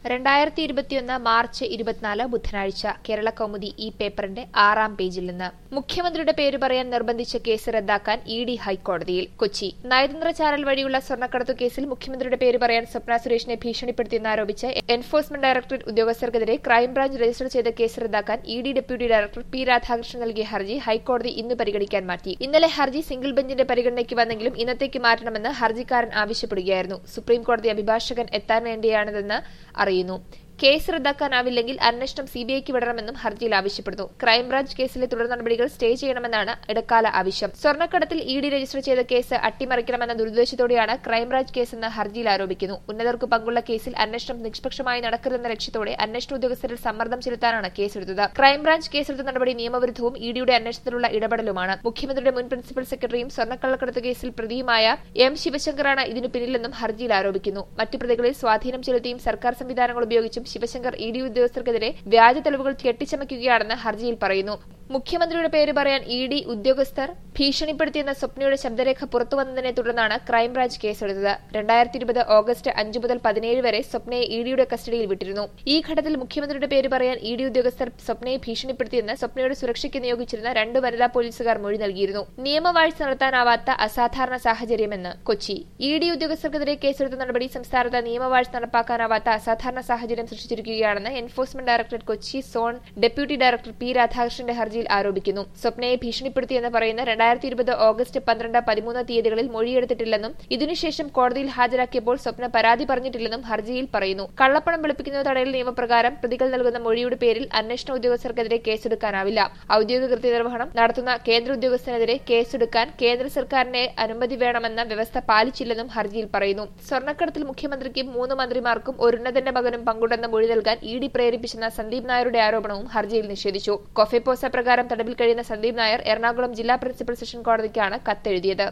രണ്ടായിരത്തി ഇരുപത്തിയൊന്ന് മാർച്ച് ഇരുപത്തിനാല് ബുധനാഴ്ച കേരള കൗമുദി ഈ പേപ്പറിന്റെ ആറാം പേജിൽ നിന്ന് മുഖ്യമന്ത്രിയുടെ പേര് പറയാൻ നിർബന്ധിച്ച കേസ് റദ്ദാക്കാൻ ഇ ഡി ഹൈക്കോടതിയിൽ കൊച്ചി നയതന്ത്ര ചാനൽ വഴിയുള്ള സ്വർണ്ണക്കടത്തു കേസിൽ മുഖ്യമന്ത്രിയുടെ പേര് പറയാൻ സ്വപ്ന സുരേഷിനെ ഭീഷണിപ്പെടുത്തിയെന്നാരോപിച്ച് എൻഫോഴ്സ്മെന്റ് ഡയറക്ടറേറ്റ് ഉദ്യോഗസ്ഥർക്കെതിരെ ക്രൈംബ്രാഞ്ച് രജിസ്റ്റർ ചെയ്ത കേസ് റദ്ദാക്കാൻ E D deputy director P Radhakrishnan നൽകിയ ഹർജി ഹൈക്കോടതി ഇന്ന് പരിഗണിക്കാൻ മാറ്റി ഇന്നലെ ഹർജി സിംഗിൾ ബെഞ്ചിന്റെ പരിഗണനയ്ക്ക് വന്നെങ്കിലും ഇന്നത്തേക്ക് മാറ്റണമെന്ന് ഹർജിക്കാരൻ ആവശ്യപ്പെടുകയായിരുന്നു സുപ്രീംകോടതി അഭിഭാഷകൻ എത്താൻ വേണ്ടിയാണിതെന്ന് അറിയുന്നു കേസ് റദ്ദാക്കാനാവില്ലെങ്കിൽ അന്വേഷണം സിബിഐക്ക് വിടണമെന്നും ഹർജിയിൽ ആവശ്യപ്പെടുന്നു ക്രൈംബ്രാഞ്ച് കേസിലെ തുടർ നടപടികൾ സ്റ്റേ ചെയ്യണമെന്നാണ് ഇടക്കാല ആവശ്യം സ്വർണ്ണക്കടത്തിൽ ഇ ഡി രജിസ്റ്റർ ചെയ്ത കേസ് അട്ടിമറിക്കണമെന്ന ദുരുദ്ദേശത്തോടെയാണ് ക്രൈംബ്രാഞ്ച് കേസെന്ന് ഹർജിയിൽ ആരോപിക്കുന്നു ഉന്നതർക്ക് പങ്കുള്ള കേസിൽ അന്വേഷണം നിഷ്പക്ഷമായി നടക്കരുതെന്ന ലക്ഷ്യത്തോടെ അന്വേഷണ ഉദ്യോഗസ്ഥരിൽ സമ്മർദ്ദം ചെലുത്താനാണ് കേസെടുത്തത് ക്രൈംബ്രാഞ്ച് കേസെടുത്ത നടപടി നിയമവിരുദ്ധവും ഇ ഡിയുടെ അന്വേഷണത്തിലുള്ള ഇടപെടലുമാണ് മുഖ്യമന്ത്രിയുടെ മുൻ പ്രിൻസിപ്പൽ സെക്രട്ടറിയും സ്വർണ്ണക്കള്ളക്കടത്ത് കേസിൽ പ്രതിയുമായ എം ശിവശങ്കറാണ് ഇതിനു പിന്നിലെന്നും ഹർജിയിൽ ആരോപിക്കുന്നു മറ്റു പ്രതികളിൽ സ്വാധീനം ചെലുത്തിയും സർക്കാർ സംവിധാനങ്ങൾ ഉപയോഗിച്ചും ശിവശങ്കർ ഇ ഡി ഉദ്യോഗസ്ഥർക്കെതിരെ വ്യാജ തെളിവുകൾ കെട്ടിച്ചമയ്ക്കുകയാണെന്ന് ഹർജിയിൽ പറയുന്നു മുഖ്യമന്ത്രിയുടെ പേര് പറയാൻ ഇ ഡി ഉദ്യോഗസ്ഥർ ഭീഷണിപ്പെടുത്തിയെന്ന സ്വപ്നയുടെ ശബ്ദരേഖ പുറത്തുവന്നതിനെ തുടർന്നാണ് ക്രൈംബ്രാഞ്ച് കേസെടുത്തത് രണ്ടായിരത്തി ഇരുപത് ഓഗസ്റ്റ് അഞ്ചു മുതൽ പതിനേഴ് വരെ സ്വപ്നയെ ഇ ഡിയുടെ കസ്റ്റഡിയിൽ വിട്ടിരുന്നു ഈ ഘട്ടത്തിൽ മുഖ്യമന്ത്രിയുടെ പേര് പറയാൻ ഇ ഡി ഉദ്യോഗസ്ഥർ സ്വപ്നയെ ഭീഷണിപ്പെടുത്തിയെന്ന് സ്വപ്നയുടെ സുരക്ഷയ്ക്ക് നിയോഗിച്ചിരുന്ന രണ്ട് വനിതാ പോലീസുകാർ മൊഴി നൽകിയിരുന്നു നിയമവാഴ്ച നടത്താനാവാത്ത അസാധാരണ സാഹചര്യമെന്ന് കൊച്ചി ഇ ഡി ഉദ്യോഗസ്ഥർക്കെതിരെ കേസെടുത്ത നടപടി സംസ്ഥാനത്ത് നിയമവാഴ്ച നടപ്പാക്കാനാവാത്ത അസാധാരണ സാഹചര്യം സൃഷ്ടിച്ചിരിക്കുകയാണെന്ന് enforcement directorate Kochi zone deputy director P രാധാകൃഷ്ണന്റെ ഹർജിയിൽ ആരോപിക്കുന്നു സ്വപ്നയെ ഭീഷണിപ്പെടുത്തിയെന്ന് പറയുന്ന രണ്ടായിരത്തി ഇരുപത് ഓഗസ്റ്റ് പന്ത്രണ്ട് പതിമൂന്ന് തീയതികളിൽ മൊഴിയെടുത്തിട്ടില്ലെന്നും ഇതിനുശേഷം കോടതിയിൽ ഹാജരാക്കിയപ്പോൾ സ്വപ്ന പരാതി പറഞ്ഞിട്ടില്ലെന്നും ഹർജിയിൽ പറയുന്നു കള്ളപ്പണം വെളുപ്പിക്കുന്നത് തടയൽ നിയമപ്രകാരം പ്രതികൾ നൽകുന്ന മൊഴിയുടെ പേരിൽ അന്വേഷണ ഉദ്യോഗസ്ഥർക്കെതിരെ കേസെടുക്കാനാവില്ല ഔദ്യോഗിക കൃത്യനിർവഹണം നടത്തുന്ന കേന്ദ്ര ഉദ്യോഗസ്ഥനെതിരെ കേസെടുക്കാൻ കേന്ദ്ര സർക്കാരിന്റെ അനുമതി വേണമെന്ന വ്യവസ്ഥ പാലിച്ചില്ലെന്നും ഹർജിയിൽ പറയുന്നു സ്വർണ്ണക്കടത്തിൽ മുഖ്യമന്ത്രിക്കും മൂന്ന് മന്ത്രിമാർക്കും ഒരു ഉന്നതന്റെ മകനും പങ്കുണ്ടെന്ന മൊഴി നൽകാൻ ഇ ഡി പ്രേരിപ്പിച്ചെന്ന സന്ദീപ് നായരുടെ ആരോപണവും ഹർജിയിൽ നിഷേധിച്ചു കൊഫെപ്പോസ പ്രകാരം തടവിൽ കഴിയുന്ന സന്ദീപ് നായർ എറണാകുളം ജില്ലാ പ്രിൻസിപ്പൽ സെഷൻ കോടതിക്കാണ് കത്തെഴുതിയത്